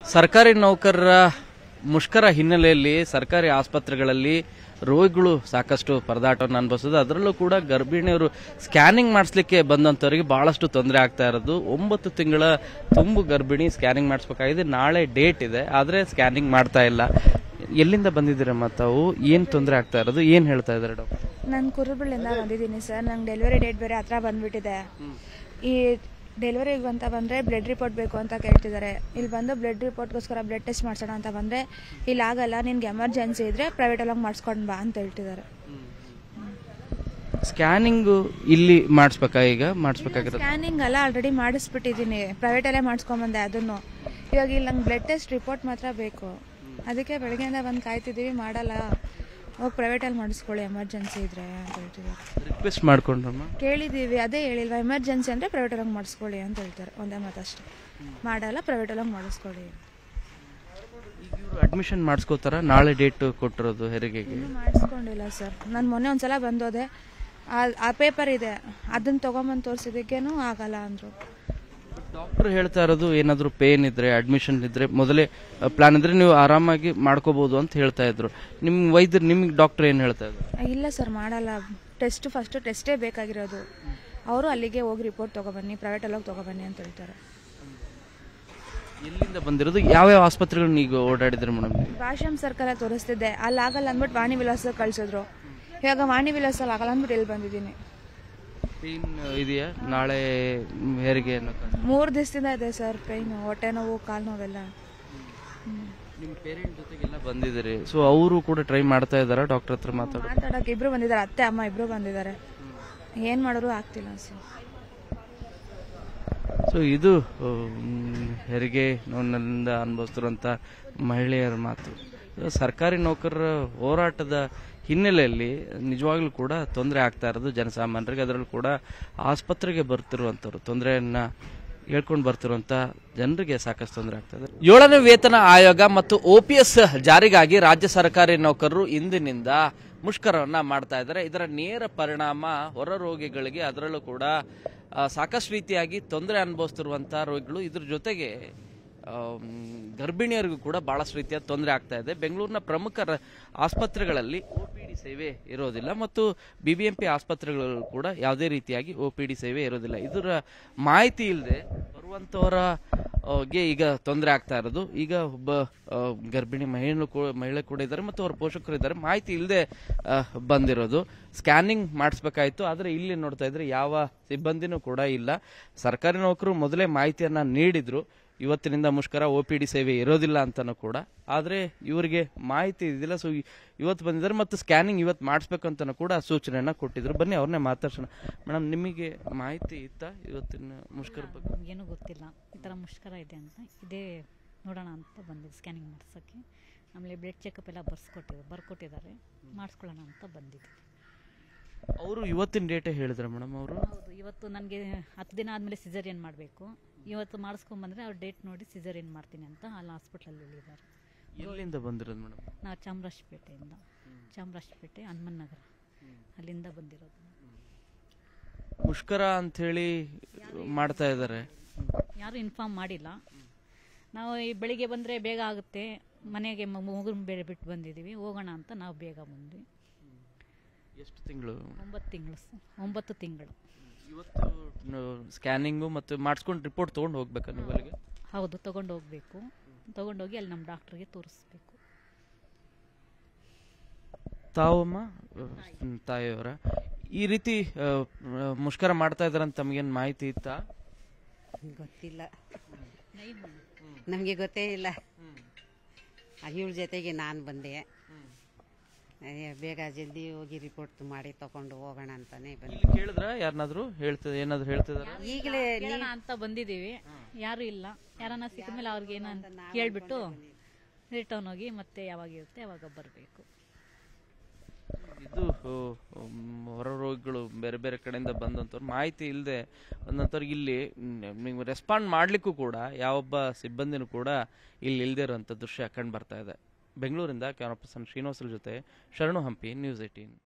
ಸರ್ಕಾರಿ ನೌಕರರ ಮುಷ್ಕರ ಹಿನ್ನೆಲೆಯಲ್ಲಿ ಸರ್ಕಾರಿ ಆಸ್ಪತ್ರೆಗಳಲ್ಲಿ ರೋಗಿಗಳು ಸಾಕಷ್ಟು ಪರದಾಟವನ್ನು ಅನುಭವಿಸೋದು ಅದರಲ್ಲೂ ಕೂಡ ಗರ್ಭಿಣಿಯರು ಸ್ಕ್ಯಾನಿಂಗ್ ಮಾಡಿಸ್ಲಿಕ್ಕೆ ಬಂದಂತವರಿಗೆ ಬಹಳಷ್ಟು ತೊಂದರೆ ಆಗ್ತಾ ಇರೋದು ಒಂಬತ್ತು ತಿಂಗಳ ತುಂಬು ಗರ್ಭಿಣಿ ಸ್ಕ್ಯಾನಿಂಗ್ ಮಾಡಿಸ್ಬೇಕಾಗಿದೆ ನಾಳೆ ಡೇಟ್ ಇದೆ ಆದ್ರೆ ಸ್ಕ್ಯಾನಿಂಗ್ ಮಾಡ್ತಾ ಇಲ್ಲ ಎಲ್ಲಿಂದ ಬಂದಿದ್ದೀರಮ್ಮ ತಾವು ಏನ್ ತೊಂದರೆ ಆಗ್ತಾ ಇರೋದು ಏನ್ ಹೇಳ್ತಾ ಇದಾರೆ ಡಾಕ್ಟರ್ ನಾನು ಕುರುಬಳ್ಳಿಂದ ಬಂದಿದ್ದೀನಿ ಸರ್ ನಂಗೆ ಡೆಲಿವರಿ ಡೇಟ್ ಬೇರೆ ಹತ್ರ ಬಂದ್ಬಿಟ್ಟಿದೆ ಈ ಡೆಲಿವರಿಗೆ ಅಂತ ಬಂದರೆ ಬ್ಲಡ್ ರಿಪೋರ್ಟ್ ಬೇಕು ಅಂತ ಕೇಳ್ತಿದ್ದಾರೆ ಇಲ್ಲಿ ಬಂದು ಬ್ಲಡ್ ರಿಪೋರ್ಟ್ಗೋಸ್ಕರ ಬ್ಲಡ್ ಟೆಸ್ಟ್ ಮಾಡ್ಸೋಣ ಅಂತ ಬಂದರೆ ಇಲ್ಲಿ ಆಗಲ್ಲ ನಿನ್ಗೆ ಎಮರ್ಜೆನ್ಸಿ ಇದ್ರೆ ಪ್ರೈವೇಟಲ್ಲಿ ಹೋಗಿ ಮಾಡಿಸ್ಕೊಂಡು ಬಾ ಅಂತ ಹೇಳ್ತಿದ್ದಾರೆ ಸ್ಕ್ಯಾನಿಂಗ್ ಇಲ್ಲಿ ಮಾಡಿಸ್ಬೇಕಾ ಈಗ ಮಾಡಿಸ್ಬೇಕಾಗಿರೋದು ಸ್ಕ್ಯಾನಿಂಗ್ ಎಲ್ಲ ಆಲ್ರೆಡಿ ಮಾಡಿಸ್ಬಿಟ್ಟಿದ್ದೀನಿ ಪ್ರೈವೇಟಲ್ಲೇ ಮಾಡಿಸ್ಕೊಂಬಂದೆ ಅದನ್ನು ಇವಾಗ ಇಲ್ಲಿ ನಂಗೆ ಬ್ಲಡ್ ಟೆಸ್ಟ್ ರಿಪೋರ್ಟ್ ಮಾತ್ರ ಬೇಕು ಅದಕ್ಕೆ ಬೆಳಗ್ಗೆಯಿಂದ ಬಂದು ಕಾಯ್ತಿದ್ದೀವಿ ಮಾಡಲ್ಲ ಹೋಗಿ ಪ್ರೈವೇಟಲ್ಲಿ ಮಾಡಿಸ್ಕೊಳ್ಳಿ ಎಮರ್ಜೆನ್ಸಿ ಇದ್ರೆ ಅಂತ ಹೇಳ್ತಿದ್ದಾರೆ ರಿಕ್ವೆಸ್ಟ್ ಮಾಡ್ಕೊಂಡ್ರಮ್ಮ ಕೇಳಿದ್ದೀವಿ ಅದೇ ಹೇಳಿಲ್ವಾ ಎಮರ್ಜೆನ್ಸಿ ಅಂದರೆ ಪ್ರೈವೇಟಲ್ಲಿ ಹೋಗಿ ಮಾಡಿಸ್ಕೊಳ್ಳಿ ಅಂತ ಹೇಳ್ತಾರೆ ಒಂದೇ ಮಾತಷ್ಟೇ ಮಾಡಲ್ಲ ಪ್ರೈವೇಟಲ್ಲಿ ಹೋಗಿ ಮಾಡಿಸ್ಕೊಳ್ಳಿ ಈಗ ಇವರು ಅಡ್ಮಿಷನ್ ಮಾಡಿಸ್ಕೋತಾರ ನಾಳೆ ಡೇಟ್ ಕೊಟ್ಟಿರೋದು ಹೆರಿಗೆಗೆ ಇನ್ನೂ ಮಾಡಿಸ್ಕೊಂಡಿಲ್ಲ ಸರ್ ನಾನು ಮೊನ್ನೆ ಒಂದ್ಸಲ ಬಂದೋದೆ ಆ- ಆ ಪೇಪರ್ ಇದೆ ಅದನ್ನ ತೊಗೊಂಬಂದು ತೋರಿಸಿದಕ್ಕೇನು ಆಗಲ್ಲ ಅಂದರು ಡಾಕ್ಟರ್ ಹೇಳ್ತಾ ಇರೋದು ಏನಾದರೂ ಪೇನ್ ಇದ್ರೆ ಅಡ್ಮಿಷನ್ ಇದ್ರೆ ಮೊದಲೇ ಪ್ಲಾನ್ ಇದ್ರೆ ನೀವು ಆರಾಮಾಗಿ ಮಾಡ್ಕೋಬಹುದು ಅಂತ ಹೇಳ್ತಾ ಇದ್ರು ನಿಮ್ ವೈದ್ಯರು ನಿಮ್ಗೆ ಡಾಕ್ಟರ್ ಏನ್ ಹೇಳ್ತಾ ಇದ್ರು ಇಲ್ಲ ಸರ್ ಮಾಡಲ್ಲ ಟೆಸ್ಟ್ ಫಸ್ಟು ಟೆಸ್ಟೇ ಬೇಕಾಗಿರೋದು ಅವರು ಅಲ್ಲಿಗೆ ಹೋಗಿ ರಿಪೋರ್ಟ್ ತೊಗೊಬನ್ನಿ ಪ್ರೈವೇಟಲ್ಲಿ ಹೋಗಿ ತೊಗೊಬನ್ನಿ ಅಂತ ಹೇಳ್ತಾರೆ ಎಲ್ಲಿಂದ ಬಂದಿರೋದು ಯಾವ್ಯಾವ ಆಸ್ಪತ್ರೆಗಳನ್ನ ಈಗ ಓಡಾಡಿದ್ರೆ ಮೇಡಮ್ ಭಾಷಮ್ ಸರ್ಕಲ್ ತೋರಿಸ್ತಿದ್ದೆ ಅಲ್ಲಿ ಆಗಲ್ಲ ಅಂದ್ಬಿಟ್ಟು ವಾಣಿ ವಿಲಾಸ ಕಳ್ಸಿದ್ರು ಇವಾಗ ವಾಣಿ ವಿಲಾಸಲ್ಲಿ ಆಗಲ್ಲ ಅಂದ್ಬಿಟ್ಟು ಇಲ್ಲಿ ಬಂದಿದ್ದೀನಿ ಪೇನ್ ಇದೆಯಾ ನಾಳೆ ಹೆರಿಗೆ ಅನ್ನೋ ಕಾರಣ. ಮೂರು ದಿವಸದಿಂದ ಇದೆ ಸರ್ ಪೈನ್ ಹೊಟ್ಟೆ ನೋವು ಕಾಲು ನೋವೆಲ್ಲ ಹ್ಮ್. ನಿಮ್ ಪೇರೆಂಟ್ ಜೊತೆಗೆಲ್ಲ ಬಂದಿದ್ದೀರಿ ಸೊ ಅವರು ಕೂಡ ಟ್ರೈ ಮಾಡ್ತಾ ಇದಾರ ಡಾಕ್ಟರ್ ಹತ್ರ ಮಾತಾಡೋ ಮಾತಾಡೋಕೆ ಇಬ್ರು ಬಂದಿದ್ದಾರೆ ಅತ್ತೆ ಅಮ್ಮ ಇಬ್ರು ಬಂದಿದ್ದಾರೆ ಏನು ಮಾಡಿದ್ರು ಆಗ್ತಿಲ್ಲ ಸರ್ ಸೊ ಇದು ಹ್ಮ್, ಹೆರಿಗೆ ನೋವಿನಿಂದ ಅನುಭವಿಸ್ತಿರುವಂತ ಮಹಿಳೆಯರ ಮಾತು ಇದು ಸರ್ಕಾರಿ ನೌಕರರ ಹೋರಾಟದ ಹಿನ್ನೆಲೆಯಲ್ಲಿ ನಿಜವಾಗ್ಲೂ ಕೂಡ ತೊಂದರೆ ಆಗ್ತಾ ಇರೋದು ಜನಸಾಮಾನ್ಯರಿಗೆ ಅದರಲ್ಲೂ ಕೂಡ ಆಸ್ಪತ್ರೆಗೆ ಬರ್ತಿರುವಂತವ್ರು ತೊಂದರೆಯನ್ನ ಹೇಳ್ಕೊಂಡು ಬರ್ತಿರುವಂತ ಜನರಿಗೆ ಸಾಕಷ್ಟು ತೊಂದರೆ ಆಗ್ತದೆ ಏಳನೇ ವೇತನ ಆಯೋಗ ಮತ್ತು ಓಪಿಎಸ್ ಜಾರಿಗಾಗಿ ರಾಜ್ಯ ಸರ್ಕಾರಿ ನೌಕರರು ಇಂದಿನಿಂದ ಮುಷ್ಕರವನ್ನ ಮಾಡ್ತಾ ಇದ್ದಾರೆ ಇದರ ನೇರ ಪರಿಣಾಮ ಹೊರ ರೋಗಿಗಳಿಗೆ ಅದರಲ್ಲೂ ಕೂಡ ಆ, ಸಾಕಷ್ಟು ರೀತಿಯಾಗಿ ತೊಂದರೆ ಅನುಭವಿಸ್ತಿರುವಂತಹ ರೋಗಿಗಳು ಇದ್ರ ಜೊತೆಗೆ ಆಮ್, ಗರ್ಭಿಣಿಯರಿಗೂ ಕೂಡ ಬಹಳಷ್ಟು ರೀತಿಯ ತೊಂದರೆ ಆಗ್ತಾ ಇದೆ ಬೆಂಗಳೂರಿನ ಪ್ರಮುಖ ರ- ಆಸ್ಪತ್ರೆಗಳಲ್ಲಿ ಒಪಿಡಿ ಸೇವೆ ಇರೋದಿಲ್ಲ ಮತ್ತು ಬಿಬಿಎಂಪಿ ಆಸ್ಪತ್ರೆಗಳು ಕೂಡ ಯಾವುದೇ ರೀತಿಯಾಗಿ ಒಪಿಡಿ ಸೇವೆ ಇರೋದಿಲ್ಲ ಇದರ ಮಾಹಿತಿ ಇಲ್ಲದೆ ಬರುವಂತವರ ಆ, ಗೆ ಈಗ ತೊಂದರೆ ಆಗ್ತಾ ಇರೋದು ಈಗ ಒಬ್ಬ ಆ, ಗರ್ಭಿಣಿ ಮಹಿಳೆ ಕೂ- ಮಹಿಳೆ ಕೂಡ ಇದ್ದಾರೆ ಮತ್ತು ಅವರ ಪೋಷಕರು ಇದ್ದಾರೆ ಮಾಹಿತಿ ಇಲ್ಲದೆ ಬಂದಿರೋದು ಸ್ಕ್ಯಾನಿಂಗ್ ಮಾಡಿಸ್ಬೇಕಾಯ್ತು ಆದರೆ ಇಲ್ಲಿ ನೋಡ್ತಾ ಇದ್ರೆ ಯಾವ ಸಿಬ್ಬಂದಿನೂ ಕೂಡ ಇಲ್ಲ ಸರ್ಕಾರಿ ನೌಕರು ಮೊದಲೇ ಮಾಹಿತಿಯನ್ನ ನೀಡಿದ್ರು ಇವತ್ತಿನಿಂದ ಮುಷ್ಕರ ಒ ಪಿ ಡಿ ಸೇವೆ ಇರೋದಿಲ್ಲ ಅಂತನೂ ಕೂಡ ಆದರೆ ಇವರಿಗೆ ಮಾಹಿತಿ ಇದಿಲ್ಲ ಸೊ ಇವತ್ತು ಬಂದಿದ್ದಾರೆ ಮತ್ತು ಸ್ಕ್ಯಾನಿಂಗ್ ಇವತ್ತು ಮಾಡಿಸ್ಬೇಕಂತನೂ ಕೂಡ ಸೂಚನೆಯನ್ನ ಕೊಟ್ಟಿದ್ರು ಬನ್ನಿ ಅವ್ರನ್ನೇ ಮಾತಾಡ್ಸೋಣ ಮೇಡಮ್ ನಿಮಗೆ ಮಾಹಿತಿ ಇತ್ತಾ ಇವತ್ತಿನ ಮುಷ್ಕರ ಬಗ್ಗೆ ನಮಗೇನು ಗೊತ್ತಿಲ್ಲ ಈ ಥರ ಮುಷ್ಕರ ಇದೆ ಅಂತ ಇದೇ ನೋಡೋಣ ಅಂತ ಬಂದಿದ್ದು ಸ್ಕ್ಯಾನಿಂಗ್ ಮಾಡ್ಸೋಕ್ಕೆ ಆಮೇಲೆ ಬ್ಲಡ್ ಚೆಕಪ್ ಎಲ್ಲ ಬರ್ಸ್ಕೊಟ್ಟಿದ್ದಾರೆ ಬರ್ಕೊಟ್ಟಿದ್ದಾರೆ ಮಾಡಿಸ್ಕೊಳ್ಳೋಣ ಅಂತ ಬಂದಿದ್ದೀವಿ ಅವರು ಇವತ್ತಿನ ಡೇಟೇ ಹೇಳಿದ್ರು ಮೇಡಮ್ ಅವರು ಹೌದು ಇವತ್ತು ನನಗೆ ಹತ್ತು ದಿನ ಆದಮೇಲೆ ಸಿಸರಿಯನ್ ಮಾಡಬೇಕು ಇವತ್ತು ಮಾಡಿಸ್ಕೊಂಬಂದ್ರೆ ಅವ್ರು ಡೇಟ್ ನೋಡಿ ಸಿಸರಿಯನ್ ಮಾಡ್ತೀನಿ ಅಂತ ಅಲ್ಲಿ ಹಾಸ್ಪಿಟ್ಲಲ್ಲಿ ಹೇಳಿದ್ದಾರೆ ಎಲ್ಲಿಂದ ಬಂದಿರೋದು ಮೇಡಮ್ ನಾವು ಚಾಮರಾಜಪೇಟೆಯಿಂದ ಚಾಮರಾಜಪೇಟೆ ಹನುಮನ್ ನಗರ ಅಲ್ಲಿಂದ ಬಂದಿರೋದು ಮುಷ್ಕರ ಅಂಥೇಳಿ ಮಾಡ್ತಾ ಇದ್ದಾರೆ ಯಾರೂ ಇನ್ಫಾರ್ಮ್ ಮಾಡಿಲ್ಲ ನಾವು ಈ ಬೆಳಿಗ್ಗೆ ಬಂದರೆ ಬೇಗ ಆಗುತ್ತೆ ಮನೆಗೆ ಮಗುನ ಬೇರೆ ಬಿಟ್ಟು ಬಂದಿದ್ದೀವಿ ಹೋಗೋಣ ಅಂತ ನಾವು ಬೇಗ ಬಂದ್ವಿ ಎಷ್ಟು ತಿಂಗಳು ಒಂಬತ್ತು ತಿಂಗಳು ಸ- ಒಂಬತ್ತು ತಿಂಗಳು ಇವತ್ತು ಸ್ಕ್ಯಾನಿಂಗು ಮತ್ತು ಮಾಡಿಸ್ಕೊಂಡು ರಿಪೋರ್ಟ್ ತೊಗೊಂಡು ಹೋಗ್ಬೇಕಾ ನೀವು ಅಲ್ಲಿಗೆ ಹೌದು ತಗೊಂಡು ಹೋಗಬೇಕು ತಗೊಂಡೋಗಿ ಅಲ್ಲಿ ನಮ್ಮ ಡಾಕ್ಟ್ರಿಗೆ ತೋರಿಸ್ಬೇಕು ತಾವಮ್ಮ ಅಹ್, ತಾಯಿಯವರ ಈ ರೀತಿ ಅಹ್, ಅಹ್, ಮುಷ್ಕರ ಮಾಡ್ತಾ ಇದಾರೆ ಅಂತ ತಮಗೇನು ಮಾಹಿತಿ ಇತ್ತಾ ಗೊತ್ತಿಲ್ಲ ನಮಗೆ ಗೊತ್ತೇ ಇಲ್ಲ ಇವಳ ಜೊತೆಗೆ ನಾನು ಬಂದೆ ಅಯ್ಯ, ಬೇಗ ಜಲ್ದಿ ಹೋಗಿ ರಿಪೋರ್ಟ್ ಮಾಡಿ ತಕೊಂಡು ಹೋಗೋಣ ಅಂತಾನೆ ಬಂದೆ ಇಲ್ಲಿ ಕೇಳಿದ್ರ ಯಾರನ್ನಾದ್ರು ಹೇಳ್ತದ ಏನಾದ್ರು ಹೇಳ್ತಿದಾರ ಈಗಲೇ ಕೇಳೋಣ ಅಂತ ಬಂದಿದ್ದೀವಿ ಯಾರು ಇಲ್ಲ ಯಾರನ್ನ ಸಿಕ್ಕ ಮೇಲೆ ಅವ್ರಿಗೆ ಏನಂತ ಕೇಳ್ಬಿಟ್ಟು ರಿಟರ್ನ್ ಹೋಗಿ ಮತ್ತೆ ಯಾವಾಗ ಇರುತ್ತೆ ಯಾವಾಗ ಬರಬೇಕು ಇದು ಹ್ಮ್, ಹೊರ ರೋಗಿಗಳು ಬೇರೆ ಬೇರೆ ಕಡೆಯಿಂದ ಬಂದಂತವ್ರು ಮಾಹಿತಿ ಇಲ್ಲದೆ ಬಂದಂತವ್ರಿಗೆ ಇಲ್ಲಿ ನೀವು ರೆಸ್ಪಾಂಡ್ ಮಾಡ್ಲಿಕ್ಕೂ ಕೂಡ ಯಾವೊಬ್ಬ ಸಿಬ್ಬಂದಿನೂ ಕೂಡ ಇಲ್ಲಿ ಇಲ್ದೇ ಇರುವಂತ ದೃಶ್ಯ ಕಂಡು ಬರ್ತಾ ಇದೆ ಬೆಂಗಳೂರಿಂದ ಕ್ಯಾಮರಾ ಪರ್ಸನ್ ಶ್ರೀನಿವಾಸಲ್ ಜೊತೆ ಶರಣು ಹಂಪಿ ನ್ಯೂಸ್ ಏಟೀನ್